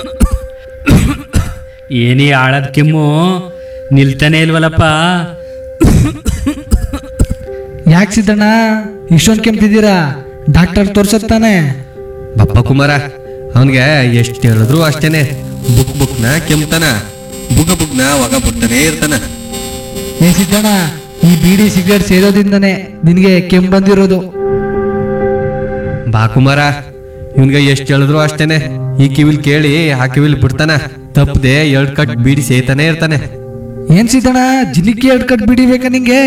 ಏನೇ ಆಳದ ಕೆಮ್ಮು ನಿಲ್ತಾನೆ ಇಲ್ವಲ್ಲಪ್ಪ ಯಾಕೆ ಸಿದ್ದಣ್ಣ ಇಷ್ಟೊಂದು ಕೆಮ್ತಿದ್ದೀರಾ ಡಾಕ್ಟರ್ ತೋರ್ಸತ್ತಾನೆ ಬಪ್ಪ ಕುಮಾರ ಅವನಿಗೆ ಎಷ್ಟು ಹೇಳಿದ್ರು ಅಷ್ಟೇನೆ ಬುಕ್ ಬುಕ್ನ ಕೆಮ್ತಾನ ಬುಗ ಬುಗ್ನ ಒಗ ಬಿಡ್ತಾನೆ ಇರ್ತಾನ ಏ ಸಿದ್ದಣ್ಣ ಈ ಬೀಡಿ ಸಿಗರೇಟ್ ಸೇದೋದಿಂದನೇ ನಿನಗೆ ಕೆಮ್ಮು ಬಂದಿರೋದು ಬಾ ಕುಮಾರ ಇವನ್ಗೆ ಎಷ್ಟು ಹೇಳಿದ್ರು ಅಷ್ಟೇನೆ ಈ ಕಿವಿಲ್ ಕೇಳಿ ಆ ಕಿವಿಲ್ ಬಿಡ್ತಾನ ತಪ್ಪದೆ ಎರಡ್ ಕಟ್ ಬೀಡಿ ಸೇತಾನೆ ಇರ್ತಾನೆ ಏನ್ ಸಿದ್ದಣ್ಣ ಜಿಲಿಕಿ ಎರಡು ಕಟ್ ಬೀಡಿ ಬೇಕಾ ನಿಂಗೆ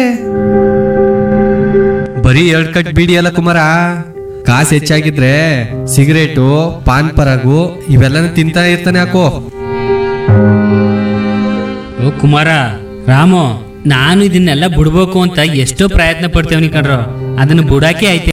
ಬರೀ ಎರಡ್ ಕಟ್ ಬೀಡಿ ಅಲ್ಲ ಕುಮಾರ ಕಾಸು ಹೆಚ್ಚಾಗಿದ್ರೆ ಸಿಗರೇಟು ಪಾನ್ ಪರಾಗು ಇವೆಲ್ಲನೂ ತಿಂತಾ ಇರ್ತಾನೆ ಹಾಕೋ ಓ ಕುಮಾರ ರಾಮು ನಾನು ಇದನ್ನೆಲ್ಲ ಬಿಡ್ಬೇಕು ಅಂತ ಎಷ್ಟೋ ಪ್ರಯತ್ನ ಪಡ್ತೇವನಿ ಕಣ್ರು ಅದನ್ನ ಬಿಡಾಕೆ ಐತೆ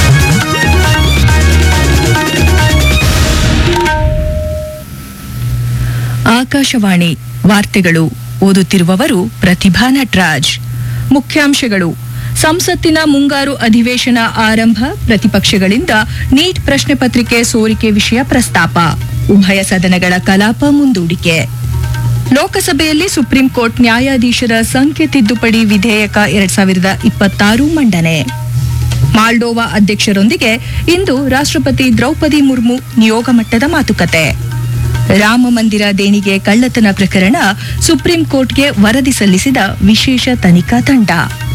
ಆಕಾಶವಾಣಿ ವಾರ್ತೆಗಳು ಓದುತ್ತಿರುವವರು ಪ್ರತಿಭಾ ನಟ್ರಾಜ್ ಮುಖ್ಯಾಂಶಗಳು ಸಂಸತ್ತಿನ ಮುಂಗಾರು ಅಧಿವೇಶನ ಆರಂಭ ಪ್ರತಿಪಕ್ಷಗಳಿಂದ ನೀಟ್ ಪ್ರಶ್ನೆ ಪತ್ರಿಕೆ ಸೋರಿಕೆ ವಿಷಯ ಪ್ರಸ್ತಾಪ ಉಭಯ ಸದನಗಳ ಕಲಾಪ ಮುಂದೂಡಿಕೆ ಲೋಕಸಭೆಯಲ್ಲಿ ಸುಪ್ರೀಂ ಕೋರ್ಟ್ ನ್ಯಾಯಾಧೀಶರ ಸಂಖ್ಯೆ ತಿದ್ದುಪಡಿ ವಿಧೇಯಕ ಎರಡ್ ಸಾವಿರದ ಇಪ್ಪತ್ತಾರು ಮಂಡನೆ ಮಾಲ್ಡೋವಾ ಅಧ್ಯಕ್ಷರೊಂದಿಗೆ ಇಂದು ರಾಷ್ಟ್ರಪತಿ ದ್ರೌಪದಿ ಮುರ್ಮು ನಿಯೋಗ ಮಟ್ಟದ ಮಾತುಕತೆ ರಾಮ ಮಂದಿರ ದೇಣಿಗೆ ಕಳ್ಳತನ ಪ್ರಕರಣ ಸುಪ್ರೀಂ ಕೋರ್ಟ್ಗೆ ವರದಿ ಸಲ್ಲಿಸಿದ ವಿಶೇಷ ತನಿಖಾ ತಂಡ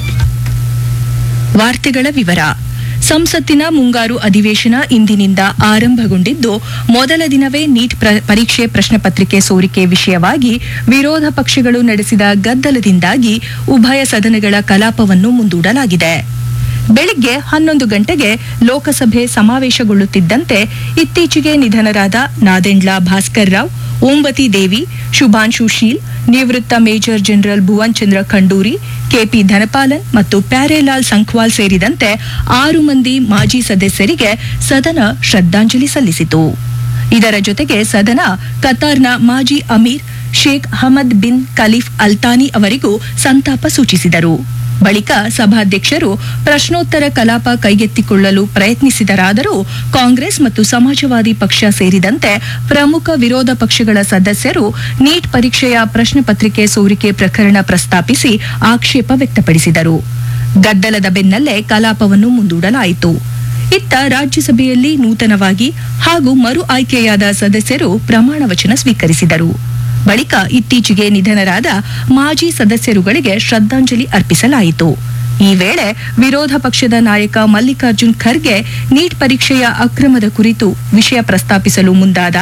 ವಾರ್ತೆಗಳ ವಿವರ ಸಂಸತ್ತಿನ ಮುಂಗಾರು ಅಧಿವೇಶನ ಇಂದಿನಿಂದ ಆರಂಭಗೊಂಡಿದ್ದು ಮೊದಲ ದಿನವೇ ನೀಟ್ ಪ್ರ- ಪರೀಕ್ಷೆ ಪ್ರಶ್ನೆ ಪತ್ರಿಕೆ ಸೋರಿಕೆ ವಿಷಯವಾಗಿ ವಿರೋಧ ಪಕ್ಷಗಳು ನಡೆಸಿದ ಗದ್ದಲದಿಂದಾಗಿ ಉಭಯ ಸದನಗಳ ಕಲಾಪವನ್ನು ಮುಂದೂಡಲಾಗಿದೆ ಬೆಳಿಗ್ಗೆ ಹನ್ನೊಂದು ಗಂಟೆಗೆ ಲೋಕಸಭೆ ಸಮಾವೇಶಗೊಳ್ಳುತ್ತಿದ್ದಂತೆ ಇತ್ತೀಚೆಗೆ ನಿಧನರಾದ ನಾದೆಂಡ್ಲ ಭಾಸ್ಕರ್ ರಾವ್ ಓಂಬತಿ ದೇವಿ ಶುಭಾಂಶು ಶೀಲ್ ನಿವೃತ್ತ major general Bhuvan Chandra Khanduri K P Dhanapalan ಮತ್ತು ಪ್ಯಾರೇಲಾಲ್ ಸಂಖ್ವಾಲ್ ಸೇರಿದಂತೆ ಆರು ಮಂದಿ ಮಾಜಿ ಸದಸ್ಯರಿಗೆ ಸದನ ಶ್ರದ್ಧಾಂಜಲಿ ಸಲ್ಲಿಸಿತು ಇದರ ಜೊತೆಗೆ ಸದನ ಕತಾರ್ನ ಮಾಜಿ ಅಮೀರ್ Sheikh Hamad bin Khalifa Al Thani ಅವರಿಗೂ ಸಂತಾಪ ಸೂಚಿಸಿದರು ಬಳಿಕ ಸಭಾಧ್ಯಕ್ಷರು ಪ್ರಶ್ನೋತ್ತರ ಕಲಾಪ ಕೈಗೆತ್ತಿಕೊಳ್ಳಲು ಪ್ರಯತ್ನಿಸಿದರಾದರೂ ಕಾಂಗ್ರೆಸ್ ಮತ್ತು ಸಮಾಜವಾದಿ ಪಕ್ಷ ಸೇರಿದಂತೆ ಪ್ರಮುಖ ವಿರೋಧ ಪಕ್ಷಗಳ ಸದಸ್ಯರು ನೀಟ್ ಪರೀಕ್ಷೆಯ ಪ್ರಶ್ನೆ ಪತ್ರಿಕೆ ಸೋರಿಕೆ ಪ್ರಕರಣ ಪ್ರಸ್ತಾಪಿಸಿ ಆಕ್ಷೇಪ ವ್ಯಕ್ತಪಡಿಸಿದರು ಗದ್ದಲದ ಬೆನ್ನಲ್ಲೇ ಕಲಾಪವನ್ನು ಮುಂದೂಡಲಾಯಿತು ಇತ್ತ ರಾಜ್ಯಸಭೆಯಲ್ಲಿ ನೂತನವಾಗಿ ಹಾಗೂ ಮರು ಆಯ್ಕೆಯಾದ ಸದಸ್ಯರು ಪ್ರಮಾಣ ವಚನ ಸ್ವೀಕರಿಸಿದರು ಬಳಿಕ ಇತ್ತೀಚೆಗೆ ನಿಧನರಾದ ಮಾಜಿ ಸದಸ್ಯರುಗಳಿಗೆ ಶ್ರದ್ಧಾಂಜಲಿ ಅರ್ಪಿಸಲಾಯಿತು ಈ ವೇಳೆ ವಿರೋಧ ಪಕ್ಷದ ನಾಯಕ ಮಲ್ಲಿಕಾರ್ಜುನ್ ಖರ್ಗೆ ನೀಟ್ ಪರೀಕ್ಷೆಯ ಅಕ್ರಮದ ಕುರಿತು ವಿಷಯ ಪ್ರಸ್ತಾಪಿಸಲು ಮುಂದಾದ